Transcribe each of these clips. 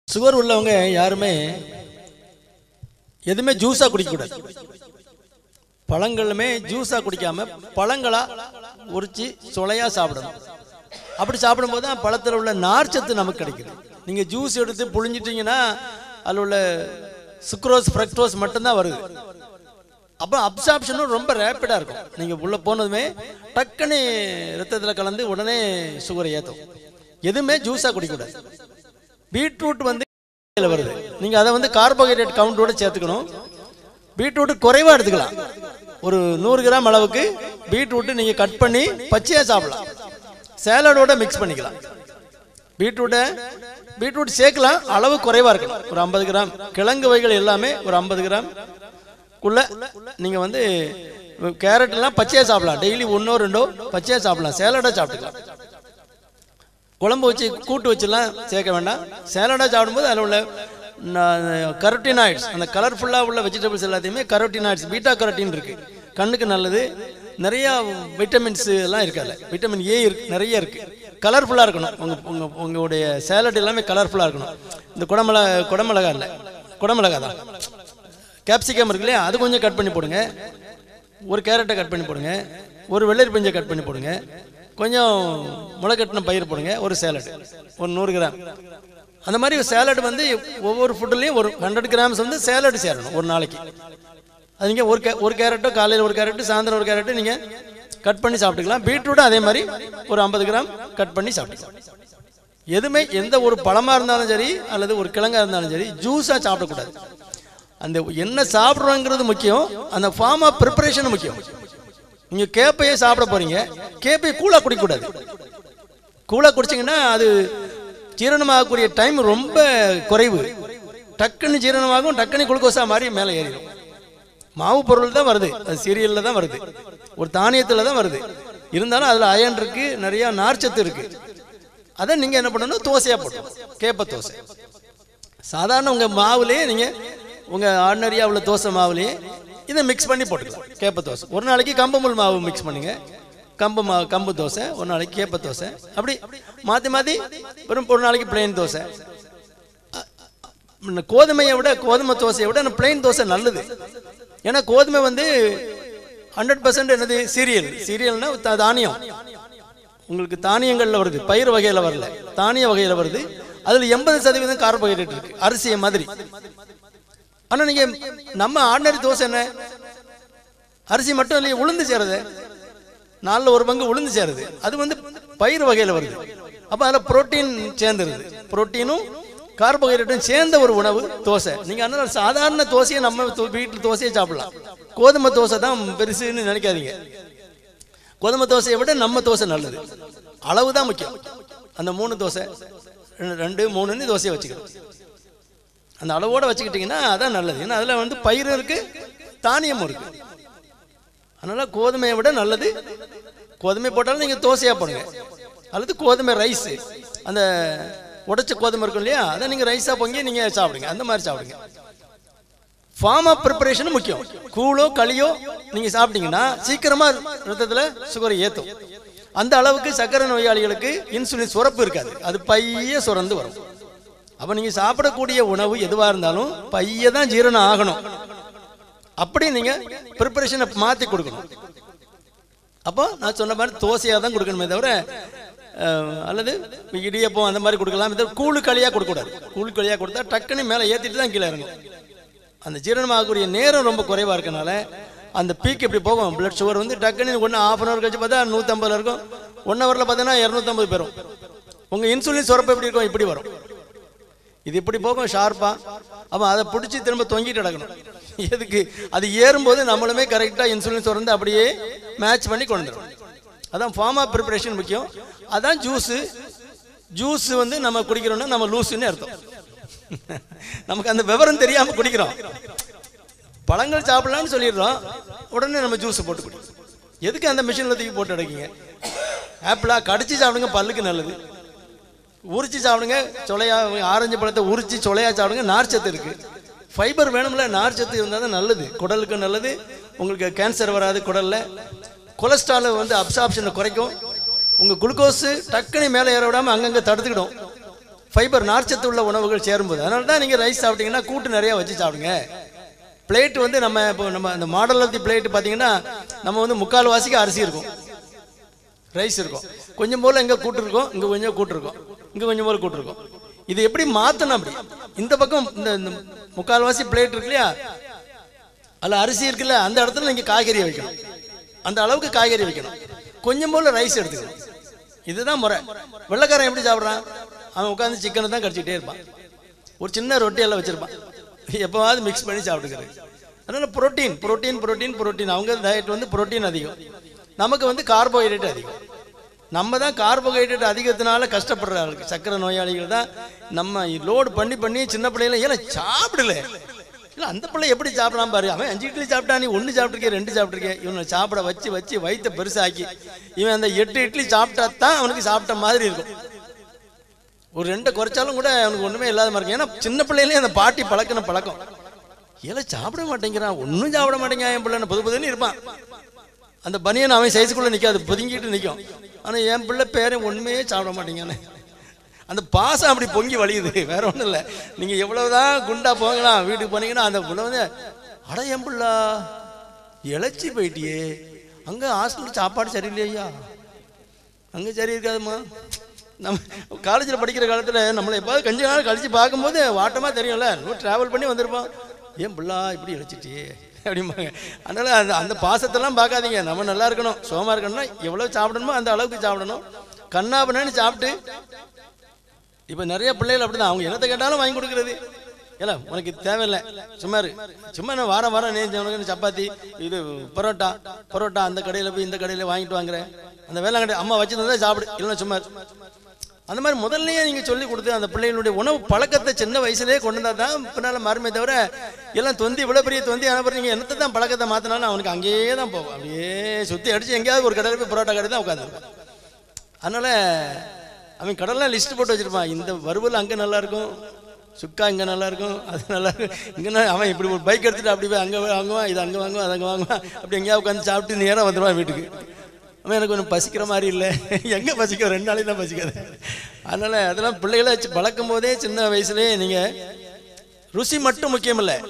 Sugar உள்ளவங்க யாருமே எதுவுமே ஜூஸா குடிக்கக்கூடாது பழங்களுமே ஜூஸா குடிக்காம பழங்களா உரிச்சு சுளையா சாப்பிடணும் அப்படி சாப்பிடும்போது தான் பழத்தில் உள்ள நார்ச்சத்து நமக்கு கிடைக்குது நீங்க ஜூஸ் எடுத்து புழிஞ்சிட்டீங்கன்னா அதில் உள்ள சுக்ரோஸ் ஃப்ரக்டோஸ் மட்டும்தான் வருது அப்போ அப்சார்ப்ஷனும் ரொம்ப ரேப்பிடாக இருக்கும் நீங்கள் உள்ளே போனதுமே டக்குன்னு ரத்தத்தில் கலந்து உடனே சுகரை ஏற்றும் எதுவுமே ஜூஸாக குடிக்கக்கூடாது பீட்ரூட் வந்து இதுல வருது நீங்கள் அதை வந்து கார்போஹைட்ரேட் கவுண்டோட சேர்த்துக்கணும் பீட்ரூட் குறைவாக எடுத்துக்கலாம் ஒரு நூறு கிராம் அளவுக்கு பீட்ரூட்டு நீங்கள் கட் பண்ணி பச்சையாக சாப்பிடலாம் சேலடோட மிக்ஸ் பண்ணிக்கலாம் பீட்ரூட்டை பீட்ரூட் சேர்க்கலாம் அளவு குறைவாக இருக்கணும் ஒரு ஐம்பது கிராம் கிழங்கு வகைகள் எல்லாமே ஒரு ஐம்பது கிராம் குள்ள நீங்கள் வந்து கேரட் எல்லாம் பச்சையாக சாப்பிடலாம் டெய்லி ஒன்றோ ரெண்டோ பச்சையாக சாப்பிடலாம் சேலடாக சாப்பிட்டுக்கலாம் குழம்பு வச்சு கூட்டு வச்சுலாம் சேர்க்க வேண்டாம் சேலடாக சாப்பிடும்போது அதில் உள்ள கரோட்டினாய்ட்ஸ் அந்த கலர்ஃபுல்லாக உள்ள வெஜிடபிள்ஸ் எல்லாத்தையுமே கரோட்டினாய்ட்ஸ் பீட்டா கரோட்டின் இருக்கு கண்ணுக்கு நல்லது நிறைய விட்டமின்ஸ் எல்லாம் இருக்கு அதில் விட்டமின் ஏ இருக்கு நிறைய இருக்கு கலர்ஃபுல்லாக இருக்கணும் உங்க உங்க உங்களுடைய சேலட் எல்லாமே கலர்ஃபுல்லாக இருக்கணும் இந்த குடமிளகா குடமிளகா இல்லை குடமிளகா தான் கேப்சிகம் இருக்கு இல்லையா அது கொஞ்சம் கட் பண்ணி போடுங்க ஒரு கேரட்டை கட் பண்ணி போடுங்க ஒரு வெள்ளரி பஞ்சை கட் பண்ணி போடுங்க கொஞ்சம் முளைக்கட்டின பயிர் போடுங்க ஒரு சேலட் ஒரு நூறு கிராம் அந்த மாதிரி சேலட் வந்து ஒவ்வொரு ஃபுட்டுலேயும் ஒரு ஹண்ட்ரட் கிராம்ஸ் வந்து சேலட் சேரணும் ஒரு நாளைக்கு அது நீங்கள் ஒரு கே ஒரு கேரட்டோ காலையில் ஒரு கேரட்டு சாயந்தரம் ஒரு கேரட்டு நீங்கள் கட் பண்ணி சாப்பிட்டுக்கலாம் பீட்ரூட்டும் அதே மாதிரி ஒரு ஐம்பது கிராம் கட் பண்ணி சாப்பிட்டுக்கலாம் எதுவுமே எந்த ஒரு பழமாக இருந்தாலும் சரி அல்லது ஒரு கிழங்கா இருந்தாலும் சரி ஜூஸாக சாப்பிடக்கூடாது அந்த என்ன சாப்பிட்றோங்கிறது முக்கியம் அந்த ஃபார்ம் ஆஃப் ப்ரிப்பரேஷன் முக்கியம் நீங்கள் கேப்பையே சாப்பிட போறீங்க கேப்பையை கூலாக குடிக்கக்கூடாது கூலாக குடிச்சிங்கன்னா அது ஜீரணமாகக்கூடிய டைம் ரொம்ப குறைவு டக்குன்னு ஜீரணமாகும் டக்குன்னு குளுக்கோஸா மாதிரி மேலே ஏறிடும் மாவு பொருள் தான் வருது அது சீரியலில் தான் வருது ஒரு தானியத்தில் தான் வருது இருந்தாலும் அதில் அயன் இருக்கு நிறைய நார்ச்சத்து இருக்கு அதை நீங்கள் என்ன பண்ணணும் தோசையாக போட்டணும் கேப்ப தோசை சாதாரண உங்கள் மாவுலேயே நீங்கள் உங்கள் ஆர்டினரியாக உள்ள தோசை மாவுலேயே இதை மிக்ஸ் பண்ணி போட்டுக்கலாம் கேப்ப தோசை ஒரு நாளைக்கு கம்பமுள் மாவு மிக்ஸ் பண்ணுங்க கம்பு மாவு கம்பு தோசை ஒரு நாளைக்கு கேப்ப தோசை அப்படி மாற்றி மாற்றி வெறும் ஒரு நாளைக்கு பிளெயின் தோசை அ- அ- கோதுமையை விட கோதுமை தோசையை விட பிளெயின் தோசை நல்லது ஏன்னா கோதுமை வந்து ஹண்ட்ரட் பர்சன்ட் என்னது சீரியல் சீரியல்னா த- தானியம் உங்களுக்கு தானியங்கள்ல வருது பயிர் வகையில வரல தானிய வகையில வருது அதுல எண்பது சதவீதம் கார்போஹைட்ரேட் இருக்கு அரிசியை மாதிரி ஆனா நீங்க நம்ம ஆர்டினரி தோசை என்ன அரிசி மட்டும் இல்லையே உளுந்து சேருது நாலில் ஒரு பங்கு உளுந்து சேருது அது வந்து பயிர் வகையில வருது அப்ப அதுல புரோட்டீன் சேர்ந்துருது புரோட்டீனும் கார்போஹைட்ரேட்டும் சேர்ந்த ஒரு உணவு தோசை நீங்க அதனால சாதாரண தோசையை நம்ம தோ- வீட்டுல தோசையை சாப்பிடலாம் கோதுமை தோசை தான் பெருசுன்னு நினைக்காதீங்க கோதுமை தோசையை விட நம்ம தோசை நல்லது அளவு தான் முக்கியம் அந்த மூணு தோசை ரெண்டு- ரெண்டு மூணுன்னு தோசையை வச்சுக்கணும் அந்த அளவோட வச்சுக்கிட்டிங்கன்னா அதான் நல்லது ஏன்னா அதில் வந்து பயிரும் இருக்கு தானியமும் இருக்கு அதனால கோதுமையை விட நல்லது கோதுமை போட்டாலும் நீங்கள் தோசையாக போடுங்க அல்லது கோதுமை ரைஸ் அந்த உடைச்ச கோதுமை இருக்கும் இல்லையா அதை நீங்கள் ரைஸாக பொங்கி நீங்கள் சாப்பிடுங்க அந்த மாதிரி சாப்பிடுங்க ஃபார்ம் ஆஃப் ப்ரிப்பரேஷன் முக்கியம் கூழோ களியோ நீங்கள் சாப்பிட்டீங்கன்னா சீக்கிரமாக ரத்தத்தில் சுகரை ஏற்றும் அந்த அளவுக்கு சர்க்கரை நோயாளிகளுக்கு இன்சுலின் சுரப்பு இருக்காது அது பைய சுரந்து வரும் அப்போ நீங்கள் சாப்பிடக்கூடிய உணவு எதுவாக இருந்தாலும் பைய தான் ஜீரணம் ஆகணும் அப்படி நீங்கள் ப்ரிப்பரேஷனை மாற்றி கொடுக்கணும் அப்போ நான் சொன்ன மாதிரி தோசையாக தான் கொடுக்கணுமே தவிர அஹ், அல்லது இடியப்பம் அந்த மாதிரி கொடுக்கலாம் தவிர கூழு களியாக கொடுக்கக்கூடாது கூழு களியாக கொடுத்தா டக்குன்னு மேலே ஏற்றிட்டு தான் கீழே இறங்கும் அந்த ஜீரணமாகக்கூடிய நேரம் ரொம்ப குறைவாக இருக்கனால அந்த பீக் இப்படி போகும் பிளட் சுகர் வந்து டக்குன்னு ஒன்று ஆஃப் அன் ஹவர் கழிச்சு பார்த்தா நூற்றம்பதுல இருக்கும் ஒன் ஹவரில் பார்த்தீங்கன்னா இரநூத்தம்பது பேரும் உங்கள் இன்சுலின் சுரப்பு எப்படி இருக்கும் இப்படி வரும் இது இப்படி போகும் ஷார்ப்பா அப்போ அதை பிடிச்சி திரும்ப தொங்கிட்டு கிடக்கணும் எதுக்கு அது ஏறும்போது நம்மளுமே கரெக்டாக இன்சுலின் சுரந்து அப்படியே மேட்ச் பண்ணி கொண்டு வந்துடும் அதான் ஃபார்ம் ஆஃப் ப்ரிப்பரேஷன் முக்கியம் அதான் ஜூஸு ஜூஸ் வந்து நம்ம குடிக்கிறோம்னா நம்ம லூஸுன்னு அர்த்தம் நமக்கு அந்த விவரம் தெரியாம குடிக்கிறோம் பழங்கள் சாப்பிடலாம்னு சொல்லிடுறோம் உடனே நம்ம ஜூஸ் போட்டு குடிக்கிறோம் எதுக்கு அந்த மிஷினில் தூக்கி போட்டு அடைக்கிங்க ஆப்பிளா கடிச்சு சாப்பிடுங்க பல்லுக்கு நல்லது உரிச்சு சாப்பிடுங்க சொலையா ஆரஞ்சு பழத்தை உரிச்சு சொலையா சாப்பிடுங்க நார்ச்சத்து இருக்கு ஃபைபர் வேணும்ல நார்ச்சத்து இருந்தால் தான் நல்லது குடலுக்கு நல்லது உங்களுக்கு கேன்சர் வராது குடல்ல கொலஸ்ட்ரால் வந்து அப்சார்ப்ஷனை குறைக்கும் உங்கள் குளுக்கோஸு டக்குனு மேலே ஏற விடாமல் அங்கங்கே தடுத்துக்கிடும் ஃபைபர் நார்ச்சத்து உள்ள உணவுகள் சேரும்போது அதனால தான் நீங்கள் ரைஸ் சாப்பிட்டீங்கன்னா கூட்டு நிறையா வச்சு சாப்பிடுங்க பிளேட் வந்து நம்ம இப்போ நம்ம அந்த மாடல் ஆஃப் தி பிளேட் பார்த்தீங்கன்னா நம்ம வந்து முக்கால் வாசிக்கு அரிசி இருக்கும் ரைஸ் இருக்கும் கொஞ்சம் போல் இங்கே கூட்டு இருக்கும் இங்கே கொஞ்சம் கூட்டு இருக்கும் இங்கே கொஞ்சம் போல் கூட்டு இருக்கும் இது எப்படி மாற்றணும் அப்படி இந்த பக்கம் இந்த இந்த முக்கால்வாசி பிளேட் இருக்கு இல்லையா அதில் அரிசி இருக்குல்ல அந்த இடத்துல நீங்கள் காய்கறி வைக்கணும் அந்த அளவுக்கு காய்கறி வைக்கணும் கொஞ்சம் போல் ரைஸ் எடுத்துக்கணும் இதுதான் முறை வெள்ளைக்காரன் எப்படி சாப்பிட்றான் அவன் உட்காந்து சிக்கனை தான் கடிச்சிக்கிட்டே இருப்பான் ஒரு சின்ன ரொட்டி எல்லாம் வச்சிருப்பான் எப்போவாவது மிக்ஸ் பண்ணி சாப்பிட்டுக்கிறது அதனால புரோட்டீன் புரோட்டீன் புரோட்டீன் புரோட்டீன் அவங்க டயட் வந்து புரோட்டீன் அதிகம் நமக்கு வந்து கார்போஹைட்ரேட் அதிகம் நம்ம தான் கார்போஹைட்ரேட் அதிகத்தினால கஷ்டப்படுற ஆளுக்கு சக்கரை நோயாளிகள் தான் நம்ம லோடு பண்ணி பண்ணி சின்ன பிள்ளைங்கள ஏன்னா சாப்பிடல இல்லை அந்த பிள்ளை எப்படி சாப்பிடலாம் பாரு அவன் அஞ்சு இட்லி சாப்பிட்டா நீ ஒன்று சாப்பிட்ருக்கே ரெண்டு சாப்பிட்ருக்கே இவனை சாப்பிட வச்சு வச்சு வயிற்ற பெருசாக்கி இவன் அந்த எட்டு இட்லி சாப்பிட்டா தான் அவனுக்கு சாப்பிட்ட மாதிரி இருக்கும் ஒரு ரெண்டை குறைச்சாலும் கூட அவனுக்கு ஒன்றுமே இல்லாத மாதிரி இருக்கும் ஏன்னா சின்ன பிள்ளையிலே அந்த பாட்டி பழக்கின பழக்கம் ஏல சாப்பிட மாட்டேங்கிறான் ஒன்றும் சாப்பிட மாட்டேங்கிறான் என் பிள்ளை புது புதுன்னு இருப்பான் அந்த பனியன் அவன் சைஸுக்குள்ளே நிற்காது பொதுங்கிட்டு நிற்கும் ஆனால் என் பிள்ளை பேரன் ஒன்றுமே சாப்பிட மாட்டேங்கானே அந்த பாசம் அப்படி பொங்கி வழியுது வேற ஒன்றும் இல்லை நீங்கள் எவ்வளவுதான் குண்டா போகலாம் வீட்டுக்கு போனீங்கன்னா அந்த புள்ள வந்து அட என் பிள்ளை இழைச்சி போயிட்டியே அங்கே ஹாஸ்டலில் சாப்பாடு சரியில்லையா அங்கே சரி இருக்காதும்மா நம்ம காலேஜில் படிக்கிற காலத்தில் நம்மளை எப்பாவது கொஞ்ச நாள் கழிச்சு பார்க்கும்போது வாட்டமாக தெரியும்ல இன்னும் ட்ராவல் பண்ணி வந்திருப்போம் ஏன் பிள்ளா இப்படி இழைச்சிட்டியே அப்படிம்பாங்க அதனால் அந்த அந்த பாசத்தெல்லாம் பார்க்காதீங்க நம்ம நல்லா இருக்கணும் சோமா இருக்கணும்னா எவ்வளோ சாப்பிடணுமோ அந்த அளவுக்கு சாப்பிடணும் கண்ணா பண்ணு சாப்பிட்டு இப்போ நிறைய பிள்ளைகள் அப்படிதான் அவங்க என்னத்தை கேட்டாலும் வாங்கி கொடுக்குறது ஏல உனக்கு இது தேவையில்லை சும்மா இரு சும்மா நான் வாரம் வாரம் நேர்ந்து உனக்கு சப்பாத்தி இது பரோட்டா பரோட்டா அந்த கடையில் போய் இந்த கடையில் வாங்கிட்டு வாங்குறேன் அந்த வேலை கடை அம்மா வச்சுருந்தா சாப்பிடு இல்லைன்னா சும்மா இரு. அந்த மாதிரி முதல்லயே நீங்கள் சொல்லி கொடுத்து அந்த பிள்ளைகளுடைய உணவு பழக்கத்தை சின்ன வயசுலேயே கொண்டு வந்தால் தான் பின்னால் மாறுமே தவிர எல்லாம் தொந்தி இவ்வளோ பெரிய தொந்தி அனுப்புற நீங்கள் என்னத்தை தான் பழக்கத்தை மாற்றினாலும் அவனுக்கு அங்கேயே தான் போகும் அப்படியே சுற்றி அடித்து எங்கேயாவது ஒரு கடையில் போய் பரோட்டா கடை தான் உட்காந்துருப்பான் அதனால் அவன் கடலாம் லிஸ்ட் போட்டு வச்சிருப்பான் இந்த வறுவல் அங்கே நல்லா இருக்கும் சுக்கா இங்கே நல்லா இருக்கும் அது நல்லா இருக்கும் இங்கே அவன் இப்படி ஒரு பைக் எடுத்துட்டு அப்படி போய் அங்கே வாங்குவான் இது அங்கே வாங்குவான் அது அங்கே வாங்குவான் அப்படி எங்கேயாவது உட்காந்து சாப்பிட்டு நேராக வந்துடுவான் வீட்டுக்கு அவன் எனக்கு ஒன்றும் பசிக்கிற மாதிரி இல்லை எங்கே பசிக்கும் ரெண்டு நாளைக்கு தான் பசிக்காது அதனால் அதெல்லாம் பிள்ளைகளை வச்சு பழக்கும் போதே சின்ன வயசுலேயே நீங்கள் ருசி மட்டும் முக்கியம் இல்லை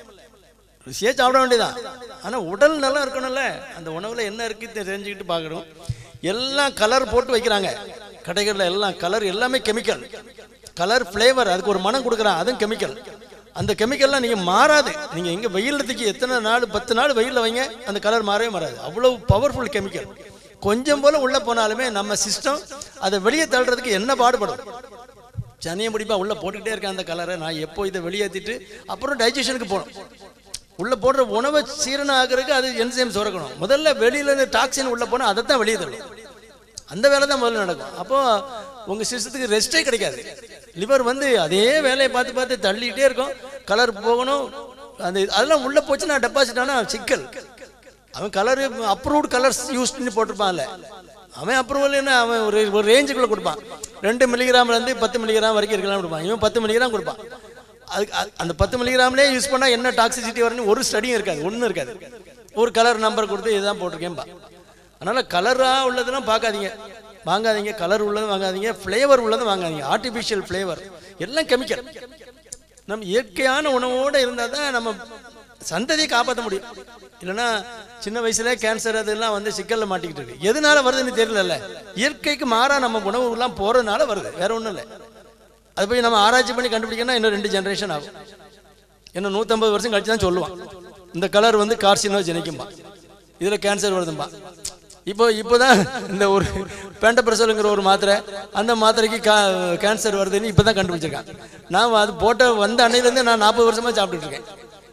ருசியே சாப்பிட வேண்டியதான் ஆனால் உடல் நல்லா இருக்கணும்ல அந்த உணவில் என்ன இருக்குது தெரிஞ்சுக்கிட்டு பார்க்கணும் எல்லாம் கலர் போட்டு வைக்கிறாங்க கடைகளில் எல்லாம் கலர் எல்லாமே கெமிக்கல் கலர் ஃப்ளேவர் அதுக்கு ஒரு மனம் கொடுக்குறான் அதுவும் கெமிக்கல் அந்த கெமிக்கல்லாம் நீங்கள் மாறாது நீங்கள் எங்கே வெயிலத்துக்கு எத்தனை நாள் பத்து நாள் வெயிலில் வைங்க அந்த கலர் மாறவே மாறாது அவ்வளவு பவர்ஃபுல் கெமிக்கல் கொஞ்சம் போல உள்ளே போனாலுமே நம்ம சிஸ்டம் அதை வெளியே தள்ளுறதுக்கு என்ன பாடுபடும் சனியை முடிப்பா உள்ளே போட்டுக்கிட்டே இருக்கேன் அந்த கலரை நான் எப்போ இதை வெளியேற்றிட்டு அப்புறம் டைஜஷனுக்கு போகணும் உள்ளே போடுற உணவை சீரணம் ஆகிறதுக்கு அது என்சைம் சுரக்கணும் முதல்ல வெளியில இருந்து டாக்ஸின் உள்ளே போனால் அதை தான் வெளியே தள்ளும் அந்த வேலை தான் முதல்ல நடக்கும் அப்போ உங்கள் சிஸ்டத்துக்கு ரெஸ்ட்டே கிடைக்காது லிவர் வந்து அதே வேலையை பார்த்து பார்த்து தள்ளிக்கிட்டே இருக்கும் கலர் போகணும் அந்த அதெல்லாம் உள்ளே போச்சு நான் டெபாசிட் ஆனால் சிக்கல் அவன் கலர் அப்ரூவ்டு கலர்ஸ் யூஸ் பண்ணி போட்டிருப்பான்ல அவன் அப்ரூவல் என்ன அவன் ஒரு ஒரு ரேஞ்சுக்குள்ளே கொடுப்பான் ரெண்டு மில்லிகிராம்லேருந்து பத்து மில்லிகிராம் வரைக்கும் இருக்கலாம் கொடுப்பான் இவன் பத்து மில்லிகிராம் கொடுப்பான் அதுக்கு அ- அந்த பத்து மில்லிகிராம்லேயே யூஸ் பண்ணால் என்ன டாக்ஸிசிட்டி வரும்னு ஒரு ஸ்டடியும் இருக்காது ஒன்றும் இருக்காது ஒரு கலர் நம்பர் கொடுத்து இதுதான் போட்டிருக்கேன்பா அதனால் கலராக உள்ளதெல்லாம் பார்க்காதீங்க வாங்காதீங்க கலர் உள்ளதும் வாங்காதீங்க ஃப்ளேவர் உள்ளதும் வாங்காதீங்க ஆர்டிஃபிஷியல் ஃப்ளேவர் எல்லாம் கெமிக்கல் நம்ம இயற்கையான உணவோடு இருந்தால் தான் நம்ம சந்ததியை காப்பாற்ற முடியும் இல்லைன்னா சின்ன வயசுல கேன்சர் அதெல்லாம் வந்து சிக்கல்ல மாட்டிக்கிட்டு இருக்கு எதனால வருதுன்னு தெரியல இயற்கைக்கு மாறா நம்ம உணவுலாம் போறதுனால வருது வேற ஒன்றும் இல்லை அது போய் நம்ம ஆராய்ச்சி பண்ணி கண்டுபிடிக்கணும்னா இன்னும் ரெண்டு ஜெனரேஷன் ஆகும் இன்னும் நூற்றம்பது வருஷம் கழிச்சு தான் சொல்லுவான் இந்த கலர் வந்து கார்சினோ ஜெனிக்கும்பா இதில் கேன்சர் வருதும்பா இப்போ இப்போதான் இந்த ஒரு பேண்டப்ரசலுங்கிற ஒரு மாத்திரை அந்த மாத்திரைக்கு கா கேன்சர் வருதுன்னு இப்போ தான் கண்டுபிடிச்சிருக்கான் நான் அது போட்ட வந்த அன்னையிலேருந்து நான் நாற்பது வருஷமா சாப்பிட்டுட்டு இருக்கேன்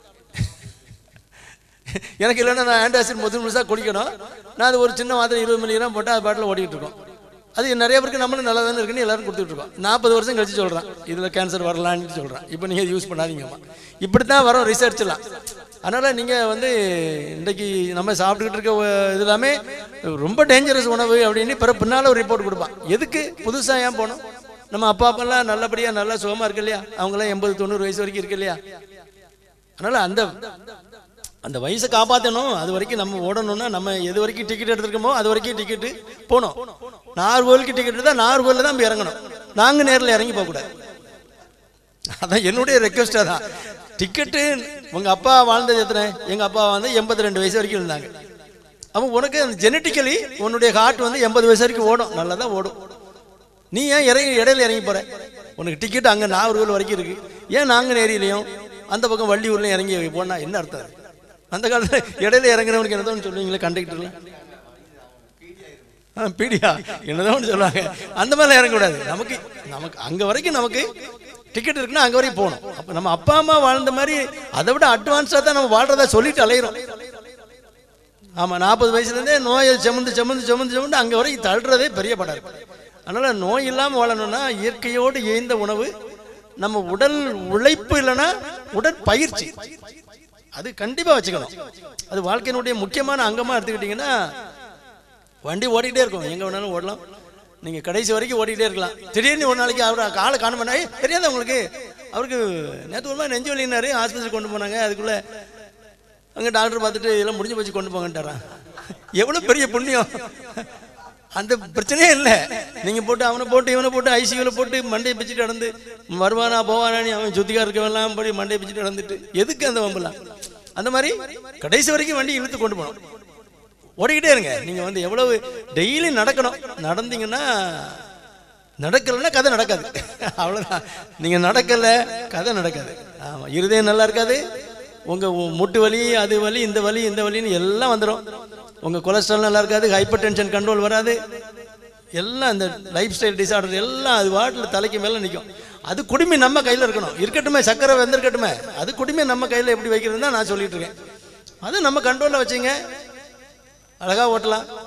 எனக்கு இல்லைன்னா நான் ஆன்டாசிட் முதல் முழுசாக குடிக்கணும் நான் அது ஒரு சின்ன மாத்திரை இருபது மில்லிகிராம் போட்டு அது பாட்டில் ஓடிக்கிட்டு இருக்கோம் அது நிறைய பேருக்கு நம்மளும் நல்லா தானே இருக்குன்னு எல்லாரும் கொடுத்துட்டு இருக்கோம் நாற்பது வருஷம் கழிச்சு சொல்கிறேன் இதில் கேன்சர் வரலான்னு சொல்கிறேன் இப்போ நீங்கள் யூஸ் பண்ணாதீங்கம்மா இப்படி தான் வரும் ரிசர்ச்லாம் அதனால் நீங்கள் வந்து இன்றைக்கி நம்ம சாப்பிட்டுக்கிட்டு இருக்க உ- இது எல்லாமே ரொம்ப டேஞ்சரஸ் உணவு அப்படின்னு பிற பின்னால் ஒரு ரிப்போர்ட் கொடுப்பான் எதுக்கு புதுசாக ஏன் போகணும் நம்ம அப்பா அப்பெல்லாம் நல்லபடியாக நல்லா சுகமாக இருக்கு இல்லையா அவங்களாம் எண்பது தொண்ணூறு வயசு வரைக்கும் இருக்கு இல்லையா அதனால் அந்த அந்த வயசை காப்பாற்றணும் அது வரைக்கும் நம்ம ஓடணும்னா நம்ம எது வரைக்கும் டிக்கெட் எடுத்துருக்கோமோ அது வரைக்கும் டிக்கெட்டு போகணும் நாகர்கோவிலுக்கு டிக்கெட் எடுத்தால் நாகர்கோவிலில் தான் போய் இறங்கணும் நாங்கள் நேரில் இறங்கி போகக்கூடாது அதான் என்னுடைய ரெக்வஸ்டாக தான் டிக்கெட்டு உங்கள் அப்பா வாழ்ந்தது எத்தனை எங்கள் அப்பா வந்து எண்பத்தி ரெண்டு வயசு வரைக்கும் இருந்தாங்க அப்போ உனக்கு அந்த ஜெனட்டிக்கலி உன்னுடைய ஹார்ட் வந்து எண்பது வயசு வரைக்கும் ஓடும் நல்லா தான் ஓடும் நீ ஏன் இறங்கி இடையில இறங்கி போற உனக்கு டிக்கெட் அங்கே நாகர்கோவில் வரைக்கும் இருக்கு ஏன் நாங்கள் நேரிலையும் அந்த பக்கம் வள்ளியூர்லையும் இறங்கி போனா என்ன அர்த்தம் அது? அந்த காலத்தில் இடையில இறங்குறவனுக்கு என்னதான் சொல்லுவீங்களே கண்டக்டர்லாம் ஆ பீடியா என்னதான் ஒன்று சொல்லுவாங்க அந்த மாதிரிலாம் இறங்கக்கூடாது நமக்கு நமக்கு அங்கே வரைக்கும் நமக்கு டிக்கெட் இருக்குன்னா அங்கே வரைக்கும் போகணும் அப்போ நம்ம அப்பா அம்மா வாழ்ந்த மாதிரி அதை விட அட்வான்ஸாக தான் நம்ம வாழ்றதா சொல்லிட்டு அலையிறோம் ஆமாம் நாற்பது வயசுலேருந்தே நோயை செமந்து செமந்து செமந்து செமந்து அங்கே வரைக்கும் தள்ளுறதே பெரிய படம் இருக்கு அதனால் நோய் இல்லாமல் வாழணும்னா இயற்கையோடு இயந்த உணவு நம்ம உடல் உழைப்பு இல்லைன்னா உடற்பயிற்சி அது கண்டிப்பாக வச்சுக்கணும் அது வாழ்க்கையினுடைய முக்கியமான அங்கமாக எடுத்துக்கிட்டிங்கன்னா வண்டி ஓடிக்கிட்டே இருக்கும் எங்கே வேணாலும் ஓடலாம் நீங்கள் கடைசி வரைக்கும் ஓடிக்கிட்டே இருக்கலாம் திடீர்னு ஒரு நாளைக்கு அவர் காலை காண பண்ணாய் தெரியாதா உங்களுக்கு அவருக்கு நேற்று ஒரு மாதிரி நெஞ்சு வலினாரு ஆஸ்பத்திரி கொண்டு போனாங்க அதுக்குள்ளே அங்கே டாக்டர் பார்த்துட்டு எல்லாம் முடிஞ்சு போச்சு கொண்டு போங்கன்ட்டாரான் எவ்வளோ பெரிய புண்ணியம் அந்த பிரச்சனையே இல்லை நீங்கள் போட்டு அவனை போட்டு இவனை போட்டு ஐசியூவில் போட்டு மண்டையை பிச்சுட்டு நடந்து வருவானா போவானான்னு அவன் சுத்திகா இருக்கவெல்லாம் போய் மண்டையை பிச்சுட்டு நடந்துட்டு எதுக்கு அந்த வம்பலாம் அந்த மாதிரி கடைசி வரைக்கும் வண்டி இழுத்து கொண்டு போகணும் ஓடிக்கிட்டே இருங்க நீங்கள் வந்து எவ்வளவு டெய்லி நடக்கணும் நடந்தீங்கன்னா நடக்கலைன்னா கதை நடக்காது அவ்வளோதான் நீங்கள் நடக்கலை கதை நடக்காது ஆமாம் இருதயம் நல்லா இருக்காது உங்கள் முட்டு வலி அது வலி இந்த வலி இந்த வலின்னு எல்லாம் வந்துடும் உங்கள் கொலஸ்ட்ரால் நல்லா இருக்காது ஹைப்பர் டென்ஷன் கண்ட்ரோல் வராது எல்லாம் இந்த லைஃப் ஸ்டைல் டிசார்டர் எல்லாம் அது வாட்டில் தலைக்கு மேலே நிற்கும் அது குடிமை நம்ம கையில் இருக்கணும் இருக்கட்டுமே சக்கரை வெந்திருக்கட்டுமே அது குடிமை நம்ம கையில் எப்படி வைக்கிறதுன்னு தான் நான் சொல்லிட்டு இருக்கேன் அது நம்ம கண்ட்ரோலில் வச்சுங்க அழகாக ஓட்டலாம்